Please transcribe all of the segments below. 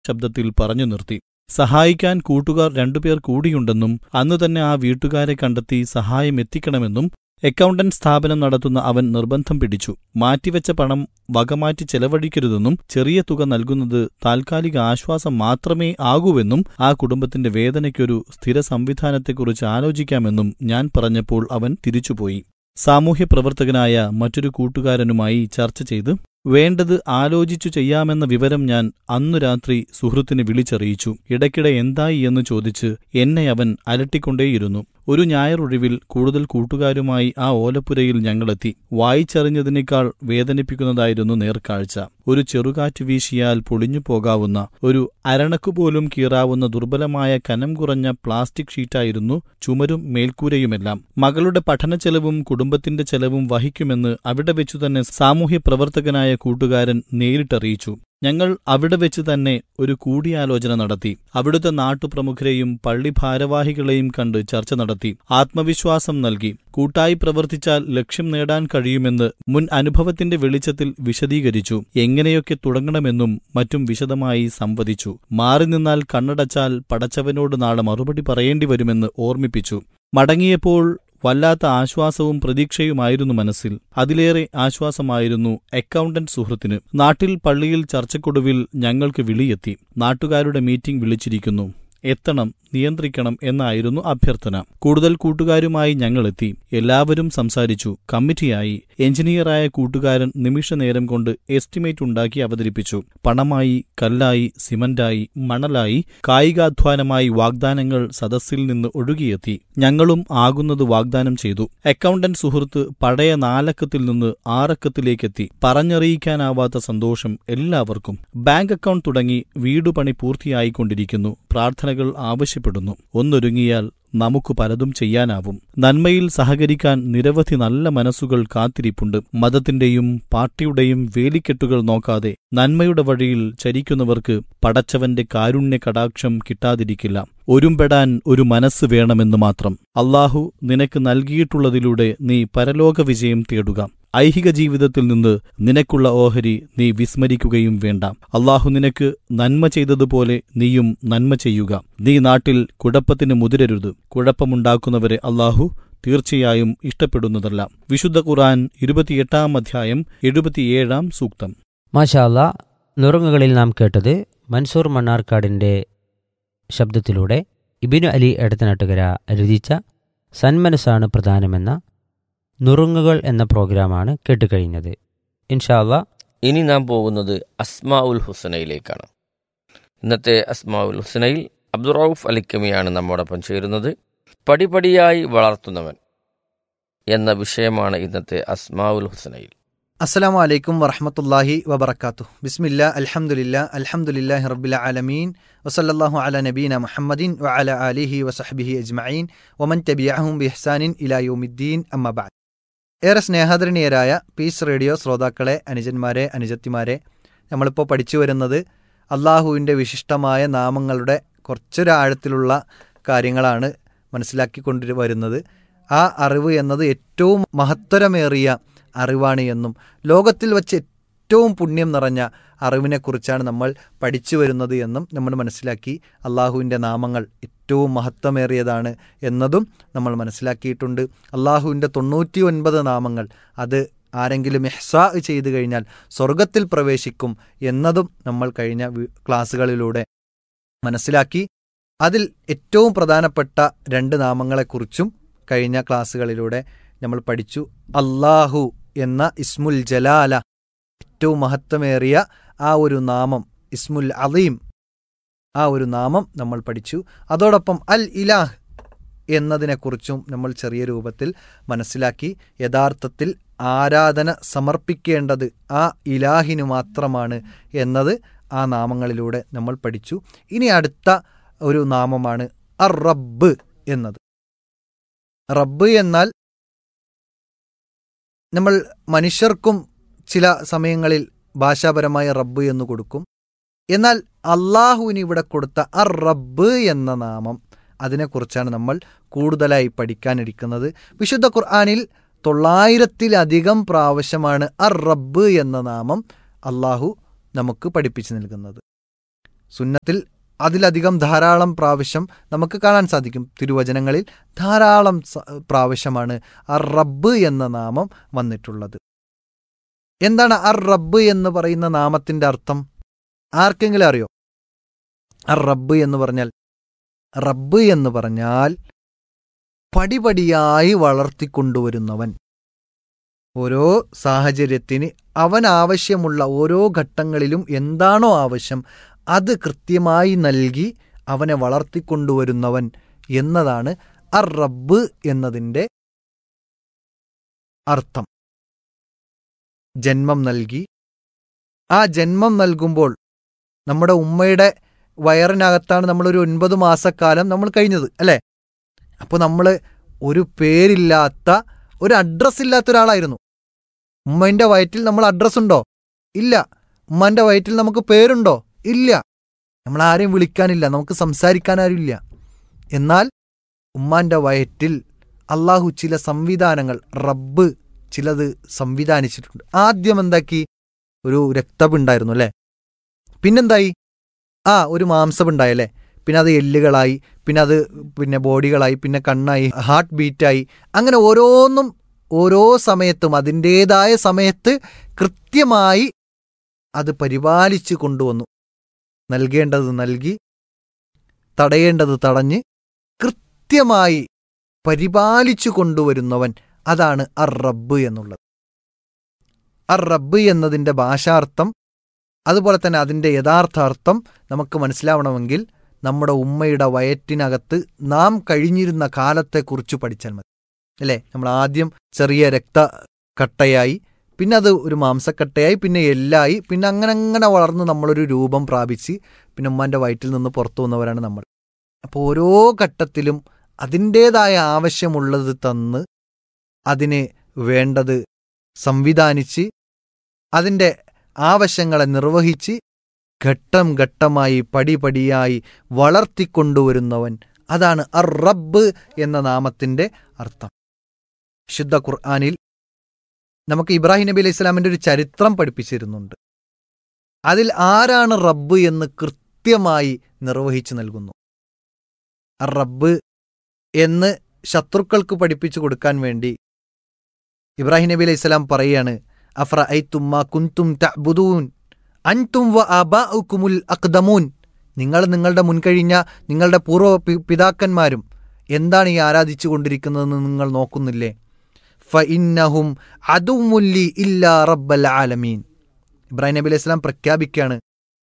ശബ്ദത്തിൽ പറഞ്ഞു നിർത്തി സഹായിക്കാൻ കൂട്ടുകാർ രണ്ടുപേർ കൂടിയുണ്ടെന്നും അന്നു തന്നെ ആ വീട്ടുകാരെ കണ്ടെത്തി സഹായം എത്തിക്കണമെന്നും അക്കൗണ്ടന്റ് സ്ഥാപനം നടത്തുന്ന അവൻ നിർബന്ധം പിടിച്ചു മാറ്റിവെച്ച പണം വകമാറ്റി ചെലവഴിക്കരുതെന്നും ചെറിയ തുക നൽകുന്നത് താൽക്കാലിക ആശ്വാസം മാത്രമേ ആകൂവെന്നും ആ കുടുംബത്തിന്റെ വേദനയ്ക്കൊരു സ്ഥിര സംവിധാനത്തെക്കുറിച്ച് ആലോചിക്കാമെന്നും ഞാൻ പറഞ്ഞപ്പോൾ അവൻ തിരിച്ചുപോയി സാമൂഹ്യ പ്രവർത്തകനായ മറ്റൊരു കൂട്ടുകാരനുമായി ചർച്ച ചെയ്ത് വേണ്ടത് ആലോചിച്ചു ചെയ്യാമെന്ന വിവരം ഞാൻ അന്നു രാത്രി സുഹൃത്തിന് വിളിച്ചറിയിച്ചു ഇടയ്ക്കിടെ എന്തായി എന്ന് ചോദിച്ച് എന്നെ അവൻ അലട്ടിക്കൊണ്ടേയിരുന്നു ഒരു ഞായറൊഴിവിൽ കൂടുതൽ കൂട്ടുകാരുമായി ആ ഓലപ്പുരയിൽ ഞങ്ങളെത്തി വായിച്ചറിഞ്ഞതിനേക്കാൾ വേദനിപ്പിക്കുന്നതായിരുന്നു നേർക്കാഴ്ച ഒരു ചെറുകാറ്റ് വീശിയാൽ പൊളിഞ്ഞു പോകാവുന്ന ഒരു അരണക്കുപോലും കീറാവുന്ന ദുർബലമായ കനം കുറഞ്ഞ പ്ലാസ്റ്റിക് ഷീറ്റായിരുന്നു ചുമരും മേൽക്കൂരയുമെല്ലാം മകളുടെ പഠനച്ചെലവും കുടുംബത്തിന്റെ ചെലവും വഹിക്കുമെന്ന് അവിടെ വെച്ചുതന്നെ സാമൂഹ്യ പ്രവർത്തകനായ കൂട്ടുകാരൻ നേരിട്ടറിയിച്ചു ഞങ്ങൾ അവിടെ വെച്ച് തന്നെ ഒരു കൂടിയാലോചന നടത്തി അവിടുത്തെ നാട്ടുപ്രമുഖരെയും പള്ളി ഭാരവാഹികളെയും കണ്ട് ചർച്ച നടത്തി ആത്മവിശ്വാസം നൽകി കൂട്ടായി പ്രവർത്തിച്ചാൽ ലക്ഷ്യം നേടാൻ കഴിയുമെന്ന് മുൻ അനുഭവത്തിന്റെ വെളിച്ചത്തിൽ വിശദീകരിച്ചു എങ്ങനെയൊക്കെ തുടങ്ങണമെന്നും മറ്റും വിശദമായി സംവദിച്ചു മാറി നിന്നാൽ കണ്ണടച്ചാൽ പടച്ചവനോട് നാളെ മറുപടി പറയേണ്ടി വരുമെന്ന് ഓർമ്മിപ്പിച്ചു മടങ്ങിയപ്പോൾ വല്ലാത്ത ആശ്വാസവും പ്രതീക്ഷയുമായിരുന്നു മനസ്സിൽ അതിലേറെ ആശ്വാസമായിരുന്നു അക്കൗണ്ടന്റ് സുഹൃത്തിന് നാട്ടിൽ പള്ളിയിൽ ചർച്ചക്കൊടുവിൽ ഞങ്ങൾക്ക് വിളിയെത്തി നാട്ടുകാരുടെ മീറ്റിംഗ് വിളിച്ചിരിക്കുന്നു എത്തണം നിയന്ത്രിക്കണം എന്നായിരുന്നു അഭ്യർത്ഥന കൂടുതൽ കൂട്ടുകാരുമായി ഞങ്ങളെത്തി എല്ലാവരും സംസാരിച്ചു കമ്മിറ്റിയായി എഞ്ചിനീയറായ കൂട്ടുകാരൻ നിമിഷനേരം കൊണ്ട് എസ്റ്റിമേറ്റ് ഉണ്ടാക്കി അവതരിപ്പിച്ചു പണമായി കല്ലായി സിമന്റായി മണലായി കായികാധ്വാനമായി വാഗ്ദാനങ്ങൾ സദസ്സിൽ നിന്ന് ഒഴുകിയെത്തി ഞങ്ങളും ആകുന്നത് വാഗ്ദാനം ചെയ്തു അക്കൗണ്ടന്റ് സുഹൃത്ത് പഴയ നാലക്കത്തിൽ നിന്ന് ആറക്കത്തിലേക്കെത്തി പറഞ്ഞറിയിക്കാനാവാത്ത സന്തോഷം എല്ലാവർക്കും ബാങ്ക് അക്കൗണ്ട് തുടങ്ങി വീടുപണി പൂർത്തിയായിക്കൊണ്ടിരിക്കുന്നു പ്രാർത്ഥനകൾ ആവശ്യപ്പെടുന്നു ഒന്നൊരുങ്ങിയാൽ നമുക്ക് പലതും ചെയ്യാനാവും നന്മയിൽ സഹകരിക്കാൻ നിരവധി നല്ല മനസ്സുകൾ കാത്തിരിപ്പുണ്ട് മതത്തിന്റെയും പാർട്ടിയുടെയും വേലിക്കെട്ടുകൾ നോക്കാതെ നന്മയുടെ വഴിയിൽ ചരിക്കുന്നവർക്ക് പടച്ചവന്റെ കാരുണ്യ കടാക്ഷം കിട്ടാതിരിക്കില്ല ഒരുമ്പെടാൻ ഒരു മനസ്സ് വേണമെന്ന് മാത്രം അള്ളാഹു നിനക്ക് നൽകിയിട്ടുള്ളതിലൂടെ നീ പരലോക വിജയം തേടുക ഐഹിക ജീവിതത്തിൽ നിന്ന് നിനക്കുള്ള ഓഹരി നീ വിസ്മരിക്കുകയും വേണ്ട അള്ളാഹു നിനക്ക് നന്മ ചെയ്തതുപോലെ നീയും നന്മ ചെയ്യുക നീ നാട്ടിൽ കുഴപ്പത്തിന് മുതിരരുത് കുഴപ്പമുണ്ടാക്കുന്നവരെ അള്ളാഹു തീർച്ചയായും ഇഷ്ടപ്പെടുന്നതല്ല വിശുദ്ധ ഖുറാൻ ഇരുപത്തിയെട്ടാം അധ്യായം എഴുപത്തിയേഴാം സൂക്തം മാഷാല്ല നുറുങ്ങുകളിൽ നാം കേട്ടത് മൻസൂർ മണ്ണാർക്കാടിൻ്റെ ശബ്ദത്തിലൂടെ ഇബിനു അലി എടത്തനാട്ടുകര രചിച്ച സന്മനസ്സാണ് പ്രധാനമെന്ന നുറുങ്ങുകൾ എന്ന പ്രോഗ്രാമാണ് കേട്ടുകഴിഞ്ഞത് ഇൻഷാല്ല ഇനി നാം പോകുന്നത് അസ്മാ ഉൽ ഹുസനയിലേക്കാണ് ഇന്നത്തെ അസ്മാ ഉൽ ഹുസനയിൽ അബ്ദുറൌഫ് അലിക്കമിയാണ് നമ്മോടൊപ്പം ചേരുന്നത് പടിപടിയായി വളർത്തുന്നവൻ എന്ന വിഷയമാണ് ഇന്നത്തെ അസ്മാ ഉൽ ഹുസനയിൽ അസ്സലാമു അലൈക്കും വറഹമത്തല്ലാഹി വബർക്കാത്തു ബിസ്മില്ല അൽഹംദുലില്ല അൽഹംദുലില്ലാഹി റബ്ബിൽ ആലമീൻ വസല്ലല്ലാഹു അല നബീന മുഹമ്മദിൻ വ അല ആലിഹി വസഹ്ബിഹി അജ്മഈൻ വമൻ തബിയഹും ബിഹ്സാനിൻ ഇലാ യൗമിദ്ദീൻ അമ്മ ബഅദ് ഏറെ സ്നേഹധരണീയരായ പീസ് റേഡിയോ ശ്രോതാക്കളെ അനുജന്മാരെ അനുജത്തിമാരെ നമ്മളിപ്പോൾ പഠിച്ചു വരുന്നത് അള്ളാഹുവിൻ്റെ വിശിഷ്ടമായ നാമങ്ങളുടെ കുറച്ചൊരാഴത്തിലുള്ള കാര്യങ്ങളാണ് മനസ്സിലാക്കിക്കൊണ്ടു വരുന്നത് ആ അറിവ് എന്നത് ഏറ്റവും മഹത്തരമേറിയ അറിവാണ് എന്നും ലോകത്തിൽ വച്ച് ഏറ്റവും പുണ്യം നിറഞ്ഞ അറിവിനെക്കുറിച്ചാണ് നമ്മൾ പഠിച്ചു വരുന്നത് എന്നും നമ്മൾ മനസ്സിലാക്കി അള്ളാഹുവിൻ്റെ നാമങ്ങൾ ഏറ്റവും മഹത്വമേറിയതാണ് എന്നതും നമ്മൾ മനസ്സിലാക്കിയിട്ടുണ്ട് അള്ളാഹുവിൻ്റെ തൊണ്ണൂറ്റി ഒൻപത് നാമങ്ങൾ അത് ആരെങ്കിലും എഹ്സാ ചെയ്തു കഴിഞ്ഞാൽ സ്വർഗത്തിൽ പ്രവേശിക്കും എന്നതും നമ്മൾ കഴിഞ്ഞ ക്ലാസ്സുകളിലൂടെ മനസ്സിലാക്കി അതിൽ ഏറ്റവും പ്രധാനപ്പെട്ട രണ്ട് നാമങ്ങളെക്കുറിച്ചും കഴിഞ്ഞ ക്ലാസ്സുകളിലൂടെ നമ്മൾ പഠിച്ചു അള്ളാഹു എന്ന ഇസ്മുൽ ജലാല ഏറ്റവും മഹത്വമേറിയ ആ ഒരു നാമം ഇസ്മുൽ അലീം ആ ഒരു നാമം നമ്മൾ പഠിച്ചു അതോടൊപ്പം അൽ ഇലാഹ് എന്നതിനെക്കുറിച്ചും നമ്മൾ ചെറിയ രൂപത്തിൽ മനസ്സിലാക്കി യഥാർത്ഥത്തിൽ ആരാധന സമർപ്പിക്കേണ്ടത് ആ ഇലാഹിനു മാത്രമാണ് എന്നത് ആ നാമങ്ങളിലൂടെ നമ്മൾ പഠിച്ചു ഇനി അടുത്ത ഒരു നാമമാണ് അർ റബ്ബ് എന്നത് റബ്ബ് എന്നാൽ നമ്മൾ മനുഷ്യർക്കും ചില സമയങ്ങളിൽ ഭാഷാപരമായ റബ്ബ് എന്ന് കൊടുക്കും എന്നാൽ അള്ളാഹുവിന് ഇവിടെ കൊടുത്ത അർ റബ്ബ് എന്ന നാമം അതിനെക്കുറിച്ചാണ് നമ്മൾ കൂടുതലായി പഠിക്കാനിരിക്കുന്നത് വിശുദ്ധ ഖുർആാനിൽ തൊള്ളായിരത്തിലധികം പ്രാവശ്യമാണ് അർ റബ്ബ് എന്ന നാമം അള്ളാഹു നമുക്ക് പഠിപ്പിച്ചു നൽകുന്നത് സുന്നത്തിൽ അതിലധികം ധാരാളം പ്രാവശ്യം നമുക്ക് കാണാൻ സാധിക്കും തിരുവചനങ്ങളിൽ ധാരാളം സ- പ്രാവശ്യമാണ് അർ റബ്ബ് എന്ന നാമം വന്നിട്ടുള്ളത് എന്താണ് അർ റബ്ബ് എന്ന് പറയുന്ന നാമത്തിന്റെ അർത്ഥം ആർക്കെങ്കിലും അറിയോ അർ റബ്ബ് എന്ന് പറഞ്ഞാൽ റബ്ബ് എന്ന് പറഞ്ഞാൽ പടിപടിയായി വളർത്തിക്കൊണ്ടുവരുന്നവൻ ഓരോ സാഹചര്യത്തിന് അവൻ ആവശ്യമുള്ള ഓരോ ഘട്ടങ്ങളിലും എന്താണോ ആവശ്യം അത് കൃത്യമായി നൽകി അവനെ വളർത്തിക്കൊണ്ടുവരുന്നവൻ എന്നതാണ് അർ റബ്ബ് എന്നതിൻ്റെ അർത്ഥം ജന്മം നൽകി ആ ജന്മം നൽകുമ്പോൾ നമ്മുടെ ഉമ്മയുടെ വയറിനകത്താണ് നമ്മളൊരു ഒൻപത് മാസക്കാലം നമ്മൾ കഴിഞ്ഞത് അല്ലേ അപ്പോൾ നമ്മൾ ഒരു പേരില്ലാത്ത ഒരു അഡ്രസ്സ് ഇല്ലാത്ത ഒരാളായിരുന്നു ഉമ്മൻ്റെ വയറ്റിൽ നമ്മൾ അഡ്രസ്സ് ഉണ്ടോ ഇല്ല ഉമ്മൻ്റെ വയറ്റിൽ നമുക്ക് പേരുണ്ടോ ഇല്ല നമ്മൾ ആരെയും വിളിക്കാനില്ല നമുക്ക് സംസാരിക്കാൻ ആരുമില്ല എന്നാൽ ഉമ്മാൻ്റെ വയറ്റിൽ അള്ളാഹു ചില സംവിധാനങ്ങൾ റബ്ബ് ചിലത് സംവിധാനിച്ചിട്ടുണ്ട് ആദ്യം എന്താക്കി ഒരു രക്തപിണ്ടായിരുന്നു അല്ലേ പിന്നെന്തായി ആ ഒരു മാംസമുണ്ടായല്ലേ പിന്നെ അത് എല്ലുകളായി പിന്നെ അത് പിന്നെ ബോഡികളായി പിന്നെ കണ്ണായി ഹാർട്ട് ബീറ്റായി അങ്ങനെ ഓരോന്നും ഓരോ സമയത്തും അതിൻ്റേതായ സമയത്ത് കൃത്യമായി അത് പരിപാലിച്ചു കൊണ്ടുവന്നു നൽകേണ്ടത് നൽകി തടയേണ്ടത് തടഞ്ഞ് കൃത്യമായി പരിപാലിച്ചു കൊണ്ടുവരുന്നവൻ അതാണ് അർ റബ്ബ് എന്നുള്ളത് അർ റബ്ബ് എന്നതിൻ്റെ ഭാഷാർത്ഥം അതുപോലെ തന്നെ അതിൻ്റെ യഥാർത്ഥാർത്ഥം നമുക്ക് മനസ്സിലാവണമെങ്കിൽ നമ്മുടെ ഉമ്മയുടെ വയറ്റിനകത്ത് നാം കഴിഞ്ഞിരുന്ന കാലത്തെക്കുറിച്ച് പഠിച്ചാൽ മതി അല്ലേ നമ്മൾ ആദ്യം ചെറിയ രക്തക്കട്ടയായി പിന്നെ അത് ഒരു മാംസക്കട്ടയായി പിന്നെ എല്ലായി പിന്നെ അങ്ങനെ അങ്ങനെ വളർന്ന് നമ്മളൊരു രൂപം പ്രാപിച്ച് പിന്നെ ഉമ്മാൻ്റെ വയറ്റിൽ നിന്ന് പുറത്തു വന്നവരാണ് നമ്മൾ അപ്പോൾ ഓരോ ഘട്ടത്തിലും അതിൻ്റേതായ ആവശ്യമുള്ളത് തന്ന് അതിന് വേണ്ടത് സംവിധാനിച്ച് അതിൻ്റെ ആവശ്യങ്ങളെ നിർവഹിച്ച് ഘട്ടം ഘട്ടമായി പടിപടിയായി വളർത്തിക്കൊണ്ടുവരുന്നവൻ അതാണ് അർ റബ്ബ് എന്ന നാമത്തിൻ്റെ അർത്ഥം ശുദ്ധ ഖുർആാനിൽ നമുക്ക് ഇബ്രാഹിം നബി അലൈഹി ഇസ്ലാമിൻ്റെ ഒരു ചരിത്രം പഠിപ്പിച്ചിരുന്നുണ്ട് അതിൽ ആരാണ് റബ്ബ് എന്ന് കൃത്യമായി നിർവഹിച്ചു നൽകുന്നു അർ റബ്ബ് എന്ന് ശത്രുക്കൾക്ക് പഠിപ്പിച്ചു കൊടുക്കാൻ വേണ്ടി ഇബ്രാഹിം നബി അലൈഹി സ്വലാം പറയാണ് അഫ്ര ഐ തുമ്മ കുന്തും തഅ്ബുദൂൻ അൻതും വ ആബാഉക്കുമുൽ അഖ്ദമൂൻ നിങ്ങൾ നിങ്ങളുടെ മുൻകഴിഞ്ഞ നിങ്ങളുടെ പൂർവ്വ പി- പിതാക്കന്മാരും എന്താണ് ഈ ആരാധിച്ചു കൊണ്ടിരിക്കുന്നതെന്ന് നിങ്ങൾ നോക്കുന്നില്ലേ ഫ ഇന്നഹും അതുമുല്ലി ഇല്ലാ റബ്ബൽ ആലമീൻ ഇബ്രാഹിം നബി അലൈഹി സ്വലാം പ്രഖ്യാപിക്കുകയാണ്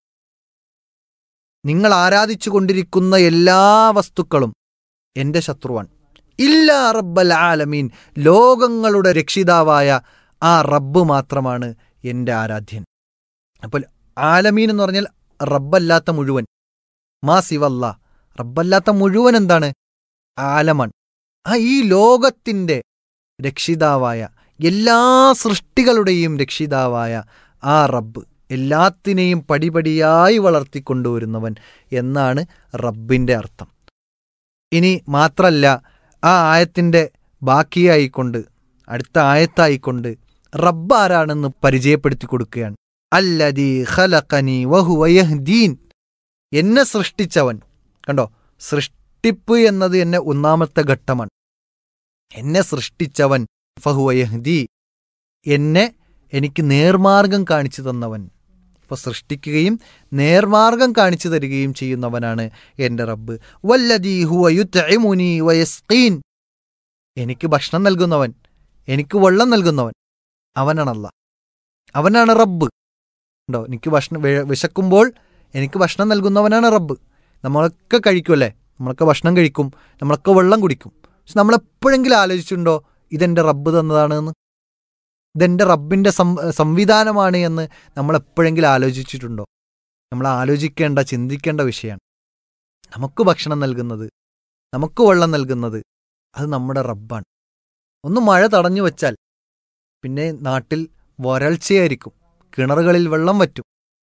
നിങ്ങൾ ആരാധിച്ചു കൊണ്ടിരിക്കുന്ന എല്ലാ വസ്തുക്കളും എന്റെ ശത്രുവാണ് ഇല്ലാ റബ്ബൽ ആലമീൻ ലോകങ്ങളുടെ രക്ഷിതാവായ ആ റബ്ബ് മാത്രമാണ് എൻ്റെ ആരാധ്യൻ അപ്പോൾ ആലമീൻ എന്ന് പറഞ്ഞാൽ റബ്ബല്ലാത്ത മുഴുവൻ മാ സിവല്ല റബ്ബല്ലാത്ത മുഴുവൻ എന്താണ് ആലമാണ് ആ ഈ ലോകത്തിൻ്റെ രക്ഷിതാവായ എല്ലാ സൃഷ്ടികളുടെയും രക്ഷിതാവായ ആ റബ്ബ് എല്ലാത്തിനെയും പടിപടിയായി വളർത്തിക്കൊണ്ടുവരുന്നവൻ എന്നാണ് റബ്ബിൻ്റെ അർത്ഥം ഇനി മാത്രല്ല ആ ആയത്തിൻ്റെ ബാക്കിയായിക്കൊണ്ട് അടുത്ത ആയത്തായിക്കൊണ്ട് റബ്ബ് ആരാണെന്ന് പരിചയപ്പെടുത്തി കൊടുക്കുകയാണ് അല്ലദീ ഖലഖനി വഹുവ യഹ്ദീൻ എന്നെ സൃഷ്ടിച്ചവൻ കണ്ടോ സൃഷ്ടിപ്പ് എന്നത് എന്നെ ഒന്നാമത്തെ ഘട്ടമാണ് എന്നെ സൃഷ്ടിച്ചവൻ ഫഹുവ യഹ്ദി എന്നെ എനിക്ക് നേർമാർഗം കാണിച്ചു തന്നവൻ അപ്പോൾ സൃഷ്ടിക്കുകയും നേർമാർഗം കാണിച്ചു തരികയും ചെയ്യുന്നവനാണ് എൻ്റെ റബ്ബ് വല്ലദീ ഹുവ യുത്ഇമുനി വയസ്ഖീൻ എനിക്ക് ഭക്ഷണം നൽകുന്നവൻ എനിക്ക് വെള്ളം നൽകുന്നവൻ അവനാണല്ല അവനാണ് റബ്ബ് ഉണ്ടോ എനിക്ക് ഭക്ഷണം വെ- വിശക്കുമ്പോൾ എനിക്ക് ഭക്ഷണം നൽകുന്നവനാണ് റബ്ബ് നമ്മളൊക്കെ കഴിക്കുമല്ലേ നമ്മളൊക്കെ ഭക്ഷണം കഴിക്കും നമ്മളൊക്കെ വെള്ളം കുടിക്കും പക്ഷെ നമ്മളെപ്പോഴെങ്കിലും ആലോചിച്ചിട്ടുണ്ടോ ഇതെൻ്റെ റബ്ബ് തന്നതാണ് എന്ന് ഇതെൻ്റെ റബ്ബിൻ്റെ സം സംവിധാനമാണ് എന്ന് നമ്മൾ എപ്പോഴെങ്കിലും ആലോചിച്ചിട്ടുണ്ടോ നമ്മൾ ആലോചിക്കേണ്ട ചിന്തിക്കേണ്ട വിഷയമാണ് നമുക്ക് ഭക്ഷണം നൽകുന്നത് നമുക്ക് വെള്ളം നൽകുന്നത് അത് നമ്മുടെ റബ്ബാണ് ഒന്ന് മഴ തടഞ്ഞു വച്ചാൽ പിന്നെ നാട്ടിൽ വരൾച്ചയായിരിക്കും കിണറുകളിൽ വെള്ളം വറ്റും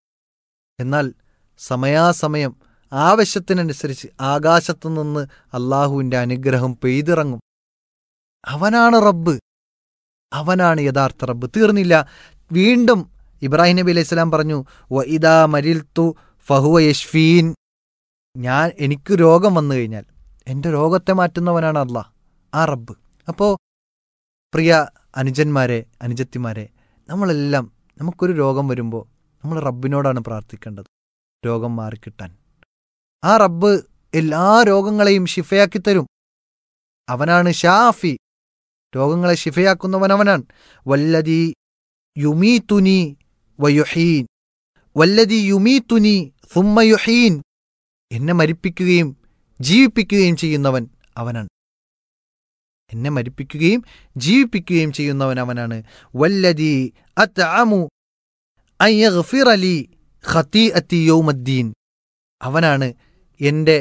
എന്നാൽ സമയാസമയം ആവശ്യത്തിനനുസരിച്ച് ആകാശത്തു നിന്ന് അള്ളാഹുവിൻ്റെ അനുഗ്രഹം പെയ്തിറങ്ങും അവനാണ് റബ്ബ് അവനാണ് യഥാർത്ഥ റബ്ബ് തീർന്നില്ല വീണ്ടും ഇബ്രാഹിം നബി അലൈഹി സ്വലാം പറഞ്ഞു വ ഇദാ മരിൽത്തു ഫഹുവ യഷ്ഫീൻ ഞാൻ എനിക്ക് രോഗം വന്നു കഴിഞ്ഞാൽ എൻ്റെ രോഗത്തെ മാറ്റുന്നവനാണ് അല്ല ആ റബ്ബ് അപ്പോൾ പ്രിയ അനുജന്മാരെ അനുജത്തിമാരെ നമ്മളെല്ലാം നമുക്കൊരു രോഗം വരുമ്പോൾ നമ്മൾ റബ്ബിനോടാണ് പ്രാർത്ഥിക്കേണ്ടത് രോഗം മാറിക്കിട്ടാൻ ആ റബ്ബ് എല്ലാ രോഗങ്ങളെയും ഷിഫയാക്കി തരും അവനാണ് ഷാഫി രോഗങ്ങളെ ഷിഫയാക്കുന്നവൻ അവനാണ് വല്ലതി യുമീതുനി വയുഹീൻ വല്ലതി യുമീതുനി സുമ്മ യുഹീൻ എന്നെ മരിപ്പിക്കുകയും ജീവിപ്പിക്കുകയും ചെയ്യുന്നവൻ അവനാണ് എന്നെ മരിപ്പിക്കുകയും ജീവിപ്പിക്കുകയും ചെയ്യുന്നവൻ അവനാണ് വല്ലതി അത്അമു അൻ യഗ്ഫിറ ലി ഖതീഅത്തി യൗമദ്ദീൻ അവനാണ് എൻ്റെ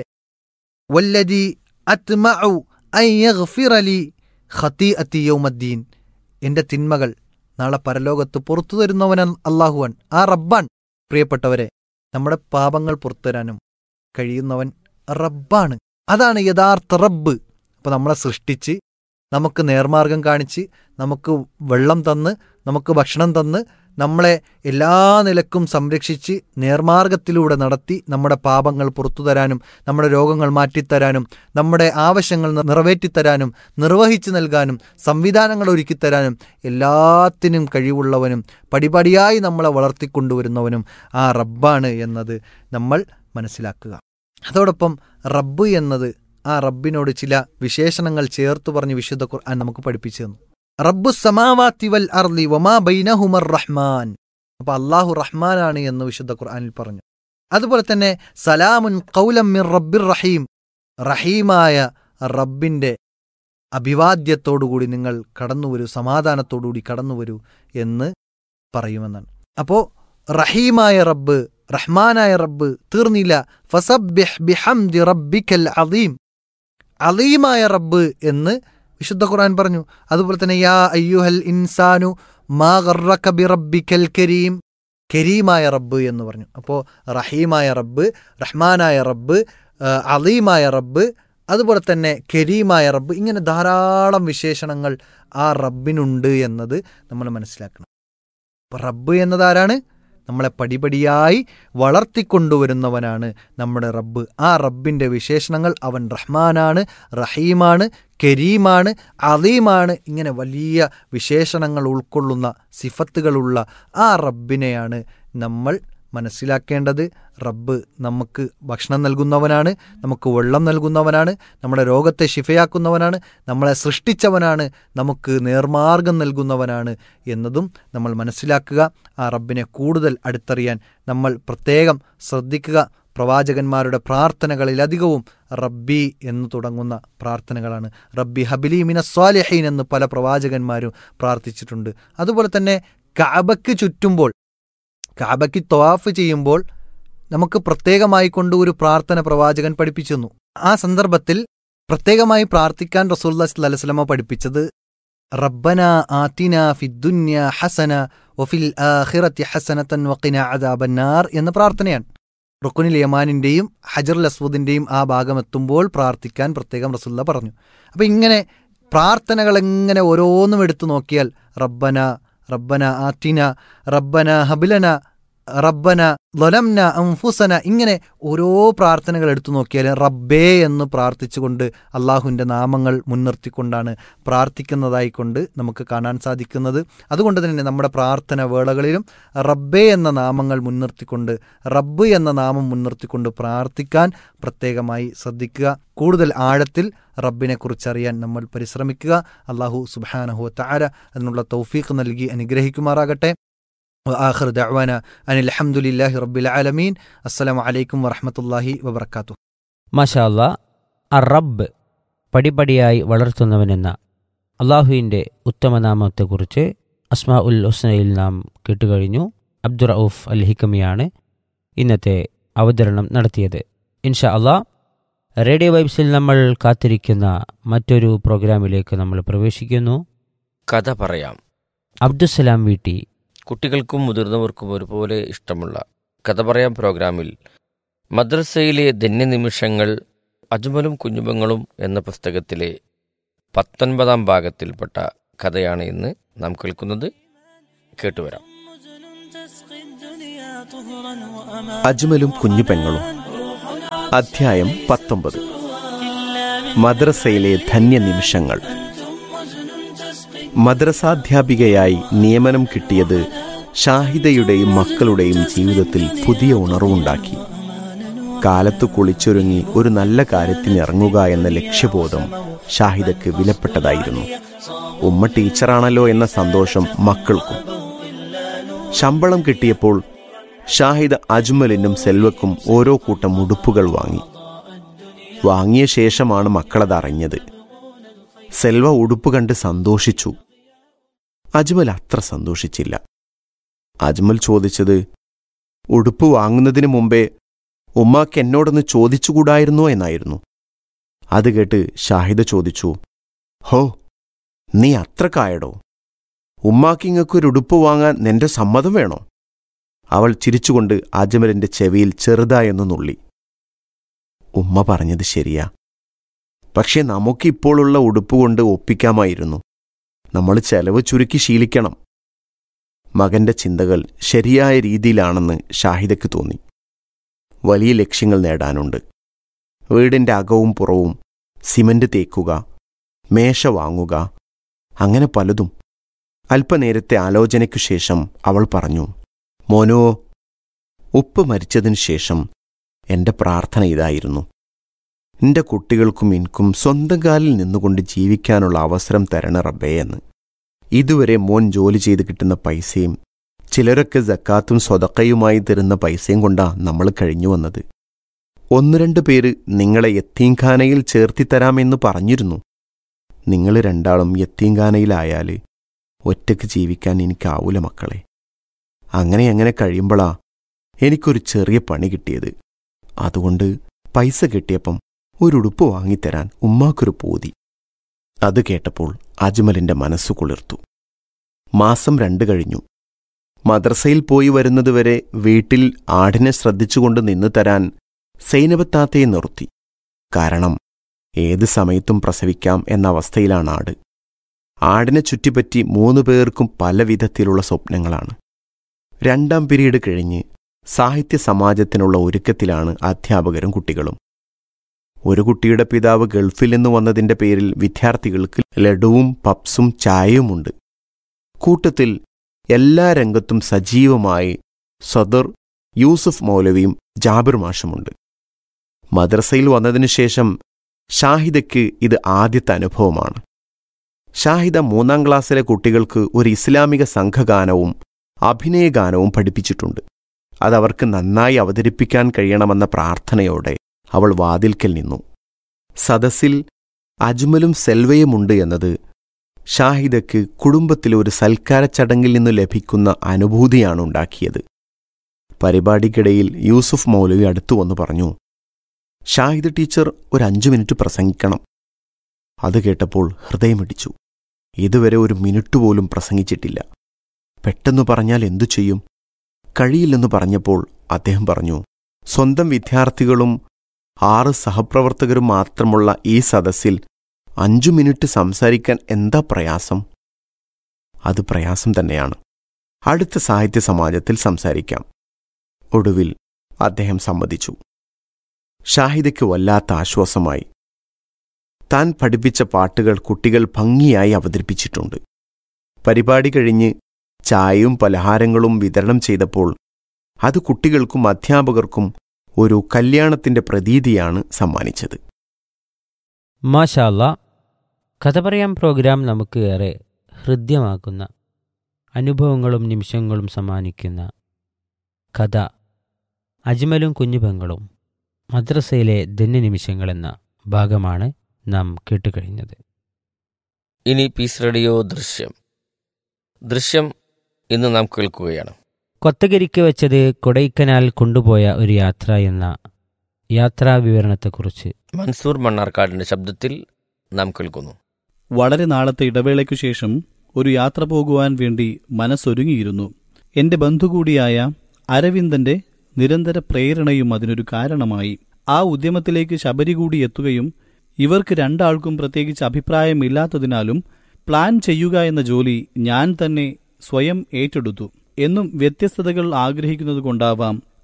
വല്ലതി അത്മഉ അൻ യഗ്ഫിറ ലി ഖതീഅത്തി യൗമദ്ദീൻ എൻ്റെ തിന്മകൾ നാളെ പരലോകത്ത് പുറത്തു തരുന്നവൻ അള്ളാഹുവൻ ആ റബ്ബാൻ പ്രിയപ്പെട്ടവരെ നമ്മുടെ പാപങ്ങൾ പുറത്തുതരാനും കഴിയുന്നവൻ റബ്ബാണ് അതാണ് യഥാർത്ഥ റബ്ബ് അപ്പോൾ നമ്മളെ സൃഷ്ടിച്ച് നമുക്ക് നേർമാർഗം കാണിച്ച് നമുക്ക് വെള്ളം തന്ന് നമുക്ക് ഭക്ഷണം തന്ന് നമ്മളെ എല്ലാ നിലക്കും സംരക്ഷിച്ച് നേർമാർഗത്തിലൂടെ നടത്തി നമ്മുടെ പാപങ്ങൾ പുറത്തു തരാനും നമ്മുടെ രോഗങ്ങൾ മാറ്റിത്തരാനും നമ്മുടെ ആവശ്യങ്ങൾ നി- നിറവേറ്റിത്തരാനും നിർവഹിച്ചു നൽകാനും സംവിധാനങ്ങൾ ഒരുക്കിത്തരാനും എല്ലാത്തിനും കഴിവുള്ളവനും പടിപടിയായി നമ്മളെ വളർത്തിക്കൊണ്ടുവരുന്നവനും ആ റബ്ബാണ് എന്നത് നമ്മൾ മനസ്സിലാക്കുക അതോടൊപ്പം റബ്ബ് എന്നത് ആ റബ്ബിനോട് ചില വിശേഷണങ്ങൾ ചേർത്ത് പറഞ്ഞ് വിശുദ്ധ ഖുർആൻ നമുക്ക് പഠിപ്പിച്ചു തന്നു റബ്ബു സമാവാത്തി വൽ അർലി വമാ ബൈനഹുമർ റഹ്മാൻ അപ്പൊ അള്ളാഹു റഹ്മാനാണ് എന്ന് വിശുദ്ധ ഖുർആനിൽ പറഞ്ഞു അതുപോലെ തന്നെ സലാമുൻ കൗലം മിർ റബ്ബിർ റഹീം റഹീമായ റബ്ബിന്റെ അഭിവാദ്യത്തോടുകൂടി നിങ്ങൾ കടന്നുവരൂ സമാധാനത്തോടുകൂടി കടന്നുവരൂ എന്ന് പറയുമെന്നാണ് അപ്പോ റഹീമായ റബ്ബ് റഹ്മാനായ റബ്ബ് തീർന്നില്ല ഫസബ്ബിഹ് ബിഹംദി റബ്ബിക്കൽ അദീം അലീമായ റബ്ബ് എന്ന് വിശുദ്ധ ഖുർആൻ പറഞ്ഞു അതുപോലെ തന്നെ യാ അയ്യുഹൽ ഇൻസാനു മാ ഗർറക ബി റബ്ബിക്കൽ കരീം കരീമായ റബ്ബ് എന്ന് പറഞ്ഞു അപ്പോൾ റഹീമായ റബ്ബ് റഹ്മാനായ റബ്ബ് ആ, അലീമായ റബ്ബ് അതുപോലെ തന്നെ കരീമായ റബ്ബ് ഇങ്ങനെ ധാരാളം വിശേഷണങ്ങൾ ആ റബ്ബിനുണ്ട് എന്നത് നമ്മൾ മനസ്സിലാക്കണം അപ്പോൾ റബ്ബ് എന്നതാരാണ് നമ്മളെ പടിപടിയായി വളർത്തിക്കൊണ്ടുവരുന്നവനാണ് നമ്മുടെ റബ്ബ് ആ റബ്ബിൻ്റെ വിശേഷണങ്ങൾ അവൻ റഹ്മാനാണ് റഹീമാണ് കരീമാണ് അലീമാണ് ഇങ്ങനെ വലിയ വിശേഷണങ്ങൾ ഉൾക്കൊള്ളുന്ന സിഫത്തുകളുള്ള ആ റബ്ബിനെയാണ് നമ്മൾ മനസ്സിലാക്കേണ്ടത് റബ്ബ് നമുക്ക് ഭക്ഷണം നൽകുന്നവനാണ് നമുക്ക് വെള്ളം നൽകുന്നവനാണ് നമ്മുടെ രോഗത്തെ ശിഫയാക്കുന്നവനാണ് നമ്മളെ സൃഷ്ടിച്ചവനാണ് നമുക്ക് നേർമാർഗം നൽകുന്നവനാണ് എന്നതും നമ്മൾ മനസ്സിലാക്കുക ആ റബ്ബിനെ കൂടുതൽ അടുത്തറിയാൻ നമ്മൾ പ്രത്യേകം ശ്രദ്ധിക്കുക പ്രവാചകന്മാരുടെ പ്രാർത്ഥനകളിലധികവും റബ്ബി എന്ന് തുടങ്ങുന്ന പ്രാർത്ഥനകളാണ് റബ്ബി ഹബിലി മിന സ്വാലിഹീൻ എന്ന് പല പ്രവാചകന്മാരും പ്രാർത്ഥിച്ചിട്ടുണ്ട് അതുപോലെ തന്നെ കാബയ്ക്ക് ചുറ്റുമ്പോൾ കാബയ്ക്ക് ത്വാഫ് ചെയ്യുമ്പോൾ നമുക്ക് പ്രത്യേകമായി കൊണ്ട് ഒരു പ്രാർത്ഥന പ്രവാചകൻ പഠിപ്പിച്ചു തന്നു ആ സന്ദർഭത്തിൽ പ്രത്യേകമായി പ്രാർത്ഥിക്കാൻ റസൂല്ലാ സ്വലമ പഠിപ്പിച്ചത് റബ്ബന ആത്തിന ഫിദ്ദുന്യ ഹസന ഒഫിൽ ആഖിറത്തി ഹസനത്തൻ വഖിന അദാബന്നാർ എന്ന പ്രാർത്ഥനയാണ് റുക്കുനിൽ യമാനിന്റെയും ഹജറുൽ അസ്വദിന്റെയും ആ ഭാഗം എത്തുമ്പോൾ പ്രാർത്ഥിക്കാൻ പ്രത്യേകം റസുല്ല പറഞ്ഞു അപ്പം ഇങ്ങനെ പ്രാർത്ഥനകൾ എങ്ങനെ ഓരോന്നും എടുത്തു നോക്കിയാൽ റബ്ബന റബ്ബന ആത്തിന റബ്ബന ഹബിലന റബ്ബന ലൊലംന അംഫുസന ഇങ്ങനെ ഓരോ പ്രാർത്ഥനകൾ എടുത്തു നോക്കിയാൽ റബ്ബേ എന്ന് പ്രാർത്ഥിച്ചുകൊണ്ട് അള്ളാഹുവിൻ്റെ നാമങ്ങൾ മുൻനിർത്തിക്കൊണ്ടാണ് പ്രാർത്ഥിക്കുന്നതായി കൊണ്ട് നമുക്ക് കാണാൻ സാധിക്കുന്നത് അതുകൊണ്ട് തന്നെ നമ്മുടെ പ്രാർത്ഥന വേളകളിലും റബ്ബേ എന്ന നാമങ്ങൾ മുൻനിർത്തിക്കൊണ്ട് റബ്ബ് എന്ന നാമം മുൻനിർത്തിക്കൊണ്ട് പ്രാർത്ഥിക്കാൻ പ്രത്യേകമായി ശ്രദ്ധിക്കുക കൂടുതൽ ആഴത്തിൽ റബ്ബിനെ കുറിച്ചറിയാൻ നമ്മൾ പരിശ്രമിക്കുക അള്ളാഹു സുബാനഹു താര അതിനുള്ള തൗഫീഖ് നൽകി അനുഗ്രഹിക്കുമാറാകട്ടെ وآخر دعوانا أن الحمد لله رب العالمين السلام عليكم ورحمة الله وبركاته മാഷാല്ല അ റബ്ബ് പടിപടിയായി വളർത്തുന്നവനെന്ന അള്ളാഹുവിൻ്റെ ഉത്തമനാമത്തെക്കുറിച്ച് അസ്മാ ഉൽ ഹുസ്നയിൽ നാം കേട്ടുകഴിഞ്ഞു അബ്ദുറൌഫ് അൽ ഹിക്കമിയാണ് ഇന്നത്തെ അവതരണം നടത്തിയത് ഇൻഷാ അള്ളാ റേഡിയോ വൈബ്സിൽ നമ്മൾ കാത്തിരിക്കുന്ന മറ്റൊരു പ്രോഗ്രാമിലേക്ക് നമ്മൾ പ്രവേശിക്കുന്നു കഥ പറയാം അബ്ദുസലാം വീട്ടി കുട്ടികൾക്കും മുതിർന്നവർക്കും ഒരുപോലെ ഇഷ്ടമുള്ള കഥ പറയാം പ്രോഗ്രാമിൽ മദ്രസയിലെ ധന്യനിമിഷങ്ങൾ അജ്മലും കുഞ്ഞുമങ്ങളും എന്ന പുസ്തകത്തിലെ പത്തൊൻപതാം ഭാഗത്തിൽപ്പെട്ട കഥയാണ് ഇന്ന് നാം കേൾക്കുന്നത് കേട്ടുവരാം مزن تسقي الدنيا طهرا അജ്മലും കുഞ്ഞു പെങ്ങളും അധ്യായം പത്തൊമ്പത് മദ്രസയിലെ ധന്യ നിമിഷങ്ങൾ മദ്രസാധ്യാപികയായി നിയമനം കിട്ടിയത് ഷാഹിദയുടെയും മക്കളുടെയും ജീവിതത്തിൽ പുതിയ ഉണർവുണ്ടാക്കി കാലത്ത് കുളിച്ചൊരുങ്ങി ഒരു നല്ല കാര്യത്തിന് ഇറങ്ങുക എന്ന ലക്ഷ്യബോധം ഷാഹിദക്ക് വിലപ്പെട്ടതായിരുന്നു ഉമ്മ ടീച്ചറാണല്ലോ എന്ന സന്തോഷം മക്കൾക്കും ശമ്പളം കിട്ടിയപ്പോൾ ഷാഹിദ് അജ്മലിനും സെൽവക്കും ഓരോ കൂട്ടം ഉടുപ്പുകൾ വാങ്ങി വാങ്ങിയ ശേഷമാണ് മക്കളത് അറിഞ്ഞത് സെൽവ ഉടുപ്പ് കണ്ട് സന്തോഷിച്ചു അജ്മൽ അത്ര സന്തോഷിച്ചില്ല അജ്മൽ ചോദിച്ചത് ഉടുപ്പ് വാങ്ങുന്നതിന് മുമ്പേ ഉമ്മാക്ക് എന്നോടൊന്ന് ചോദിച്ചുകൂടായിരുന്നോ എന്നായിരുന്നു അത് കേട്ട് ഷാഹിദ ചോദിച്ചു ഹോ നീ അത്രക്കായടോ ഉമ്മാക്കിങ്ങക്കൊരു ഉടുപ്പ് വാങ്ങാൻ നിന്റെ സമ്മതം വേണോ അവൾ ചിരിച്ചുകൊണ്ട് അജ്മലിന്റെ ചെവിയിൽ ചെറുതായെന്ന് നുള്ളി ഉമ്മ പറഞ്ഞത് ശരിയാ പക്ഷെ നമുക്കിപ്പോഴുള്ള ഉടുപ്പ് കൊണ്ട് ഒപ്പിക്കാമായിരുന്നു നമ്മൾ ചെലവ് ചുരുക്കി ശീലിക്കണം മകന്റെ ചിന്തകൾ ശരിയായ രീതിയിലാണെന്ന് ഷാഹിദയ്ക്ക് തോന്നി വലിയ ലക്ഷ്യങ്ങൾ നേടാനുണ്ട് വീടിന്റെ അകവും പുറവും സിമന്റ് തേക്കുക മേശ വാങ്ങുക അങ്ങനെ പലതും അല്പനേരത്തെ ആലോചനയ്ക്കു ശേഷം അവൾ പറഞ്ഞു മോനോ ഉപ്പ് മരിച്ചതിനു ശേഷം എന്റെ പ്രാർത്ഥന ഇതായിരുന്നു എന്റെ കുട്ടികൾക്കും എനിക്കും സ്വന്തം കാലിൽ നിന്നുകൊണ്ട് ജീവിക്കാനുള്ള അവസരം തരണ റബ്ബേ എന്ന് ഇതുവരെ മോൻ ജോലി ചെയ്ത് കിട്ടുന്ന പൈസയും ചിലരൊക്കെ ജക്കാത്തും സ്വതക്കയുമായി തരുന്ന പൈസയും കൊണ്ടാ നമ്മൾ കഴിഞ്ഞു വന്നത് ഒന്ന് രണ്ട് പേര് നിങ്ങളെ യത്തീംഖാനയിൽ ചേർത്തിത്തരാമെന്ന് പറഞ്ഞിരുന്നു നിങ്ങൾ രണ്ടാളും യത്തീംഖാനയിലായാൽ ഒറ്റയ്ക്ക് ജീവിക്കാൻ എനിക്കാവൂല മക്കളെ അങ്ങനെ അങ്ങനെ കഴിയുമ്പോളാ എനിക്കൊരു ചെറിയ പണി കിട്ടിയത് അതുകൊണ്ട് പൈസ കിട്ടിയപ്പം ഒരു ഉടുപ്പ് വാങ്ങിത്തരാൻ ഉമ്മാക്കൊരു പൂതി അത് കേട്ടപ്പോൾ അജ്മലിന്റെ മനസ്സു കുളിർത്തു മാസം രണ്ട് കഴിഞ്ഞു മദ്രസയിൽ പോയി വരുന്നതുവരെ വീട്ടിൽ ആടിനെ ശ്രദ്ധിച്ചുകൊണ്ട് നിന്നു തരാൻ സൈനബത്താത്തയെ നിർത്തി കാരണം ഏത് സമയത്തും പ്രസവിക്കാം എന്ന അവസ്ഥയിലാണ് ആട് ആടിനെ ചുറ്റിപ്പറ്റി മൂന്നു പേർക്കും പല വിധത്തിലുള്ള സ്വപ്നങ്ങളാണ് രണ്ടാം പിരീഡ് കഴിഞ്ഞ് സാഹിത്യ സമാജത്തിനുള്ള ഒരുക്കത്തിലാണ് അധ്യാപകരും കുട്ടികളും ഒരു കുട്ടിയുടെ പിതാവ് ഗൾഫിൽ നിന്ന് വന്നതിന്റെ പേരിൽ വിദ്യാർത്ഥികൾക്ക് ലഡുവും പപ്സും ചായയുമുണ്ട് കൂട്ടത്തിൽ എല്ലാ രംഗത്തും സജീവമായി സദർ യൂസുഫ് മൗലവിയും ജാബിർ മാഷുമുണ്ട് മദ്രസയിൽ വന്നതിനു ശേഷം ഷാഹിദയ്ക്ക് ഇത് ആദ്യത്തെ അനുഭവമാണ് ഷാഹിദ മൂന്നാം ക്ലാസ്സിലെ കുട്ടികൾക്ക് ഒരു ഇസ്ലാമിക സംഘഗാനവും അഭിനയഗാനവും പഠിപ്പിച്ചിട്ടുണ്ട് അതവർക്ക് നന്നായി അവതരിപ്പിക്കാൻ കഴിയണമെന്ന പ്രാർത്ഥനയോടെ അവൾ വാതിൽക്കൽ നിന്നു സദസ്സിൽ അജ്മലും സെൽവയുമുണ്ട് എന്നത് ഷാഹിദയ്ക്ക് കുടുംബത്തിലെ ഒരു സൽക്കാര ചടങ്ങിൽ നിന്നു ലഭിക്കുന്ന അനുഭൂതിയാണ് ഉണ്ടാക്കിയത് പരിപാടിക്കിടയിൽ യൂസുഫ് മൗലവി അടുത്തു വന്നു പറഞ്ഞു ഷാഹിദ് ടീച്ചർ ഒരു അഞ്ചു മിനിറ്റ് പ്രസംഗിക്കണം അത് കേട്ടപ്പോൾ ഹൃദയമിടിച്ചു ഇതുവരെ ഒരു മിനിറ്റ് പോലും പ്രസംഗിച്ചിട്ടില്ല പെട്ടെന്ന് പറഞ്ഞാൽ എന്തു ചെയ്യും കഴിയില്ലെന്ന് പറഞ്ഞപ്പോൾ അദ്ദേഹം പറഞ്ഞു സ്വന്തം വിദ്യാർത്ഥികളും ആറ് സഹപ്രവർത്തകരും മാത്രമുള്ള ഈ സദസ്സിൽ അഞ്ചു മിനിറ്റ് സംസാരിക്കാൻ എന്താ പ്രയാസം അത് പ്രയാസം തന്നെയാണ് അടുത്ത സാഹിത്യ സമാജത്തിൽ സംസാരിക്കാം ഒടുവിൽ അദ്ദേഹം സമ്മതിച്ചു ഷാഹിദയ്ക്ക് വല്ലാത്ത ആശ്വാസമായി താൻ പഠിപ്പിച്ച പാട്ടുകൾ കുട്ടികൾ ഭംഗിയായി അവതരിപ്പിച്ചിട്ടുണ്ട് പരിപാടി കഴിഞ്ഞ് ചായയും പലഹാരങ്ങളും വിതരണം ചെയ്തപ്പോൾ അത് കുട്ടികൾക്കും അധ്യാപകർക്കും ഒരു കല്യാണത്തിന്റെ പ്രതീതിയാണ് സമ്മാനിച്ചത് മാഷാല്ല കഥ പറയാം പ്രോഗ്രാം നമുക്ക് ഏറെ ഹൃദ്യമാക്കുന്ന അനുഭവങ്ങളും നിമിഷങ്ങളും സമ്മാനിക്കുന്ന കഥ അജ്മലും കുഞ്ഞുപെങ്ങളും മദ്രസയിലെ ധന്യ നിമിഷങ്ങൾ എന്ന ഭാഗമാണ് നാം കേട്ടുകഴിഞ്ഞത് ഇനി പീസ് റേഡിയോ ദൃശ്യം ദൃശ്യം ഇന്ന് നാം കേൾക്കുകയാണ് കൊത്തകരിക്ക് വെച്ചത് കൊടൈക്കനാൽ കൊണ്ടുപോയ ഒരു യാത്ര എന്ന യാത്രാ വിവരണത്തെക്കുറിച്ച് മൻസൂർ മണ്ണാർക്കാടിന്റെ ശബ്ദത്തിൽ നാം കേൾക്കുന്നു വളരെ നാളത്തെ ഇടവേളയ്ക്കു ശേഷം ഒരു യാത്ര പോകുവാൻ വേണ്ടി മനസ്സൊരുങ്ങിയിരുന്നു എന്റെ ബന്ധു കൂടിയായ അരവിന്ദന്റെ നിരന്തര പ്രേരണയും അതിനൊരു കാരണമായി ആ ഉദ്യമത്തിലേക്ക് ശബരി കൂടി എത്തുകയും ഇവർക്ക് രണ്ടാൾക്കും പ്രത്യേകിച്ച് അഭിപ്രായമില്ലാത്തതിനാലും പ്ലാൻ ചെയ്യുക എന്ന ജോലി ഞാൻ തന്നെ സ്വയം ഏറ്റെടുത്തു എന്നും വ്യത്യസ്തതകൾ ആഗ്രഹിക്കുന്നതുകൊണ്ടാവാം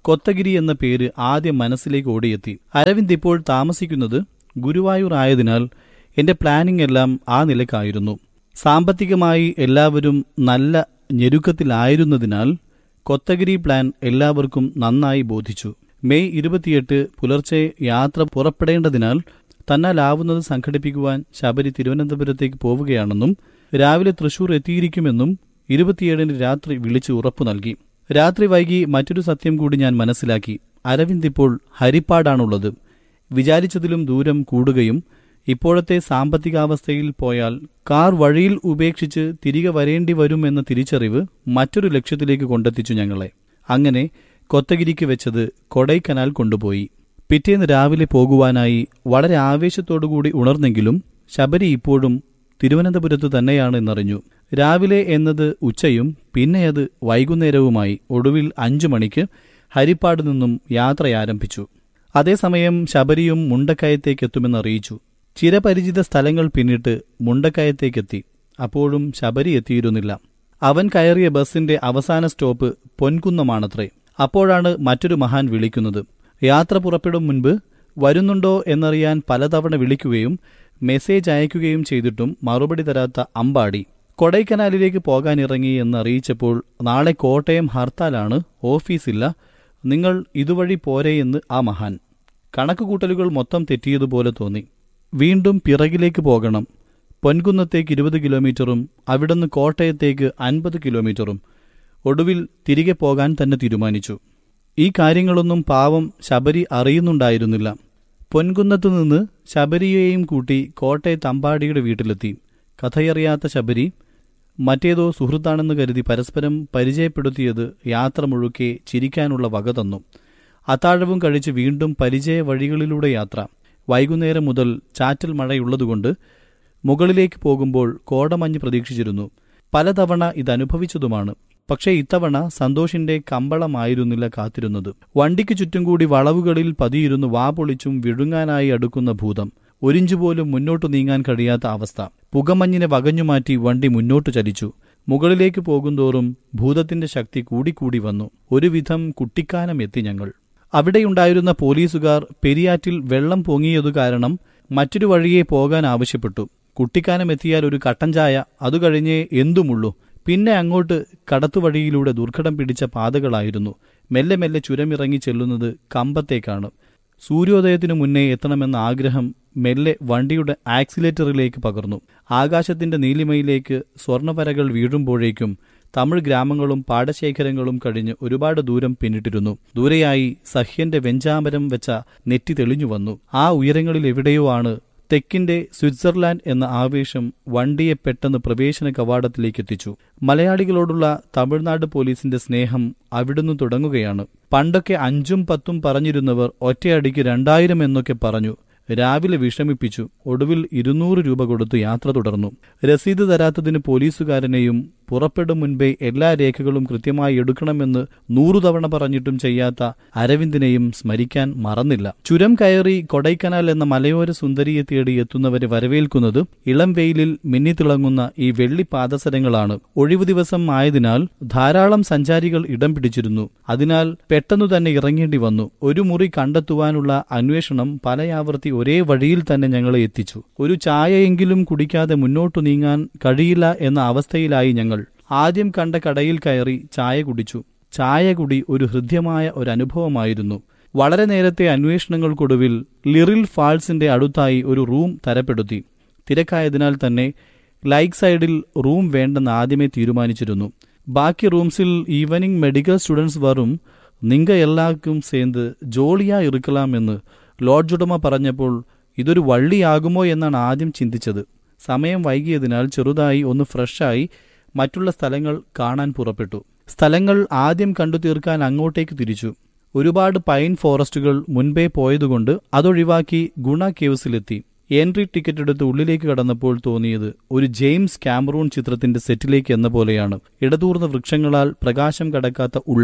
കൊത്തഗിരി എന്ന പേര് ആദ്യം മനസ്സിലേക്ക് ഓടിയെത്തി അരവിന്ദ് ഇപ്പോൾ താമസിക്കുന്നത് ഗുരുവായൂർ ആയതിനാൽ എന്റെ പ്ലാനിംഗ് എല്ലാം ആ നിലക്കായിരുന്നു സാമ്പത്തികമായി എല്ലാവരും നല്ല ഞെരുക്കത്തിലായിരുന്നതിനാൽ കൊത്തഗിരി പ്ലാൻ എല്ലാവർക്കും നന്നായി ബോധിച്ചു മെയ് ഇരുപത്തിയെട്ട് പുലർച്ചെ യാത്ര പുറപ്പെടേണ്ടതിനാൽ തന്നാലാവുന്നത് സംഘടിപ്പിക്കുവാൻ ശബരി തിരുവനന്തപുരത്തേക്ക് പോവുകയാണെന്നും രാവിലെ തൃശൂർ എത്തിയിരിക്കുമെന്നും ഇരുപത്തിയേഴിന് രാത്രി വിളിച്ച് ഉറപ്പു നൽകി രാത്രി വൈകി മറ്റൊരു സത്യം കൂടി ഞാൻ മനസ്സിലാക്കി അരവിന്ദ് ഇപ്പോൾ ഹരിപ്പാടാണുള്ളത് വിചാരിച്ചതിലും ദൂരം കൂടുകയും ഇപ്പോഴത്തെ സാമ്പത്തികാവസ്ഥയിൽ പോയാൽ കാർ വഴിയിൽ ഉപേക്ഷിച്ച് തിരികെ വരേണ്ടി വരുമെന്ന തിരിച്ചറിവ് മറ്റൊരു ലക്ഷ്യത്തിലേക്ക് കൊണ്ടെത്തിച്ചു ഞങ്ങളെ അങ്ങനെ കൊത്തഗിരിക്ക് വെച്ചത് കൊടൈക്കനാൽ കൊണ്ടുപോയി പിറ്റേന്ന് രാവിലെ പോകുവാനായി വളരെ ആവേശത്തോടുകൂടി ഉണർന്നെങ്കിലും ശബരി ഇപ്പോഴും തിരുവനന്തപുരത്ത് തന്നെയാണ് എന്നറിഞ്ഞു രാവിലെ എന്നത് ഉച്ചയും പിന്നെ അത് വൈകുന്നേരവുമായി ഒടുവിൽ അഞ്ചു മണിക്ക് ഹരിപ്പാട് നിന്നും യാത്ര ആരംഭിച്ചു അതേസമയം ശബരിയും മുണ്ടക്കയത്തേക്കെത്തുമെന്നറിയിച്ചു ചിരപരിചിത സ്ഥലങ്ങൾ പിന്നിട്ട് മുണ്ടക്കയത്തേക്കെത്തി അപ്പോഴും ശബരി എത്തിയിരുന്നില്ല അവൻ കയറിയ ബസിന്റെ അവസാന സ്റ്റോപ്പ് പൊൻകുന്നമാണത്രേ അപ്പോഴാണ് മറ്റൊരു മഹാൻ വിളിക്കുന്നത് യാത്ര പുറപ്പെടും മുൻപ് വരുന്നുണ്ടോ എന്നറിയാൻ പലതവണ വിളിക്കുകയും മെസ്സേജ് അയക്കുകയും ചെയ്തിട്ടും മറുപടി തരാത്ത അമ്പാടി കൊടൈക്കനാലിലേക്ക് പോകാനിറങ്ങി എന്നറിയിച്ചപ്പോൾ നാളെ കോട്ടയം ഹർത്താലാണ് ഓഫീസില്ല നിങ്ങൾ ഇതുവഴി പോരെയെന്ന് ആ മഹാൻ കണക്കുകൂട്ടലുകൾ മൊത്തം തെറ്റിയതുപോലെ തോന്നി വീണ്ടും പിറകിലേക്ക് പോകണം പൊൻകുന്നത്തേക്ക് ഇരുപത് കിലോമീറ്ററും അവിടുന്ന് കോട്ടയത്തേക്ക് അൻപത് കിലോമീറ്ററും ഒടുവിൽ തിരികെ പോകാൻ തന്നെ തീരുമാനിച്ചു ഈ കാര്യങ്ങളൊന്നും പാവം ശബരി അറിയുന്നുണ്ടായിരുന്നില്ല പൊൻകുന്നത്തു നിന്ന് ശബരിയെയും കൂട്ടി കോട്ടയത്ത് അമ്പാടിയുടെ വീട്ടിലെത്തി കഥയറിയാത്ത ശബരി മറ്റേതോ സുഹൃത്താണെന്ന് കരുതി പരസ്പരം പരിചയപ്പെടുത്തിയത് യാത്ര മുഴുക്കെ ചിരിക്കാനുള്ള വക തന്നു അത്താഴവും കഴിച്ച് വീണ്ടും പരിചയ വഴികളിലൂടെ യാത്ര വൈകുന്നേരം മുതൽ ചാറ്റൽ മഴയുള്ളതുകൊണ്ട് മുകളിലേക്ക് പോകുമ്പോൾ കോടമഞ്ഞ് പ്രതീക്ഷിച്ചിരുന്നു പലതവണ ഇതനുഭവിച്ചതുമാണ് പക്ഷേ ഇത്തവണ സന്തോഷിന്റെ കമ്പളമായിരുന്നില്ല കാത്തിരുന്നത് വണ്ടിക്ക് ചുറ്റും കൂടി വളവുകളിൽ പതിയിരുന്നു വാ പൊളിച്ചും വിഴുങ്ങാനായി അടുക്കുന്ന ഭൂതം ഒരിഞ്ചുപോലും മുന്നോട്ടു നീങ്ങാൻ കഴിയാത്ത അവസ്ഥ പുകമഞ്ഞിനെ വകഞ്ഞുമാറ്റി വണ്ടി മുന്നോട്ടു ചലിച്ചു മുകളിലേക്ക് പോകുന്തോറും ഭൂതത്തിന്റെ ശക്തി കൂടിക്കൂടി വന്നു ഒരുവിധം കുട്ടിക്കാനം എത്തി ഞങ്ങൾ അവിടെയുണ്ടായിരുന്ന പോലീസുകാർ പെരിയാറ്റിൽ വെള്ളം പൊങ്ങിയതു കാരണം മറ്റൊരു വഴിയെ പോകാൻ ആവശ്യപ്പെട്ടു കുട്ടിക്കാനം എത്തിയാൽ ഒരു കട്ടൻ ചായ അതു കഴിഞ്ഞേ എന്തുമുള്ളൂ പിന്നെ അങ്ങോട്ട് കടത്തുവഴിയിലൂടെ ദുർഘടം പിടിച്ച പാതകളായിരുന്നു മെല്ലെ മെല്ലെ ചുരമിറങ്ങി ചെല്ലുന്നത് കമ്പത്തേക്കാണ് സൂര്യോദയത്തിനു മുന്നേ എത്തണമെന്ന ആഗ്രഹം മെല്ലെ വണ്ടിയുടെ ആക്സിലേറ്ററിലേക്ക് പകർന്നു ആകാശത്തിന്റെ നീലിമയിലേക്ക് സ്വർണവരകൾ വീഴുമ്പോഴേക്കും തമിഴ് ഗ്രാമങ്ങളും പാടശേഖരങ്ങളും കഴിഞ്ഞ് ഒരുപാട് ദൂരം പിന്നിട്ടിരുന്നു ദൂരെയായി സഹ്യന്റെ വെഞ്ചാമരം വെച്ച നെറ്റി തെളിഞ്ഞു വന്നു ആ ഉയരങ്ങളിൽ എവിടെയോ ആണ് തെക്കിന്റെ സ്വിറ്റ്സർലാൻഡ് എന്ന ആവേശം വണ്ടിയെ പെട്ടെന്ന് പ്രവേശന കവാടത്തിലേക്ക് എത്തിച്ചു മലയാളികളോടുള്ള തമിഴ്നാട് പോലീസിന്റെ സ്നേഹം അവിടുന്ന് തുടങ്ങുകയാണ് പണ്ടൊക്കെ അഞ്ചും പത്തും പറഞ്ഞിരുന്നവർ ഒറ്റയടിക്ക് രണ്ടായിരം എന്നൊക്കെ പറഞ്ഞു രാവിലെ വിഷമിപ്പിച്ചു ഒടുവിൽ ഇരുന്നൂറ് രൂപ കൊടുത്തു യാത്ര തുടർന്നു രസീത് തരാത്തതിന് പോലീസുകാരനെയും പുറപ്പെടും മുൻപേ എല്ലാ രേഖകളും കൃത്യമായി എടുക്കണമെന്ന് നൂറു തവണ പറഞ്ഞിട്ടും ചെയ്യാത്ത അരവിന്ദിനെയും സ്മരിക്കാൻ മറന്നില്ല ചുരം കയറി കൊടൈക്കനാൽ എന്ന മലയോര സുന്ദരിയെ തേടി എത്തുന്നവരെ വരവേൽക്കുന്നത് ഇളം വെയിലിൽ മിന്നിത്തിളങ്ങുന്ന ഈ വെള്ളി പാദസരങ്ങളാണ് ഒഴിവു ദിവസം ആയതിനാൽ ധാരാളം സഞ്ചാരികൾ ഇടം പിടിച്ചിരുന്നു അതിനാൽ പെട്ടെന്നു തന്നെ ഇറങ്ങേണ്ടി വന്നു ഒരു മുറി കണ്ടെത്തുവാനുള്ള അന്വേഷണം പലയാവർത്തി ഒരേ വഴിയിൽ തന്നെ ഞങ്ങളെ എത്തിച്ചു ഒരു ചായയെങ്കിലും കുടിക്കാതെ മുന്നോട്ടു നീങ്ങാൻ കഴിയില്ല എന്ന അവസ്ഥയിലായി ഞങ്ങൾ ആദ്യം കണ്ട കടയിൽ കയറി ചായ കുടിച്ചു ചായ കുടി ഒരു ഹൃദ്യമായ ഒരു അനുഭവമായിരുന്നു വളരെ നേരത്തെ അന്വേഷണങ്ങൾക്കൊടുവിൽ ലിറിൽ ഫാൾസിന്റെ അടുത്തായി ഒരു റൂം തരപ്പെടുത്തി തിരക്കായതിനാൽ തന്നെ ലൈക്ക് സൈഡിൽ റൂം വേണ്ടെന്ന് ആദ്യമേ തീരുമാനിച്ചിരുന്നു ബാക്കി റൂംസിൽ ഈവനിംഗ് മെഡിക്കൽ സ്റ്റുഡൻസ് വരും നിങ്ക എല്ലാവർക്കും சேர்ந்து ജോളിയാ ഇറുക്കലാം എന്ന് ലോഡ്ജ് ഉടമ പറഞ്ഞപ്പോൾ ഇതൊരു വള്ളിയാകുമോ എന്നാണ് ആദ്യം ചിന്തിച്ചത് സമയം വൈകിയതിനാൽ ചെറുതായി ഒന്ന് ഫ്രഷായി മറ്റുള്ള സ്ഥലങ്ങൾ കാണാൻ പുറപ്പെട്ടു സ്ഥലങ്ങൾ ആദ്യം കണ്ടു തീർക്കാൻ അങ്ങോട്ടേക്ക് തിരിച്ചു ഒരുപാട് പൈൻ ഫോറസ്റ്റുകൾ മുൻപേ പോയതുകൊണ്ട് അതൊഴിവാക്കി ഗുണ കേവ്സിലെത്തി എൻട്രി ടിക്കറ്റ് എടുത്ത് ഉള്ളിലേക്ക് കടന്നപ്പോൾ തോന്നിയത് ഒരു ജെയിംസ് കാമറൂൺ ചിത്രത്തിന്റെ സെറ്റിലേക്ക് എന്ന പോലെയാണ് ഇടതൂർന്ന വൃക്ഷങ്ങളാൽ പ്രകാശം കടക്കാത്ത ഉള്ളറ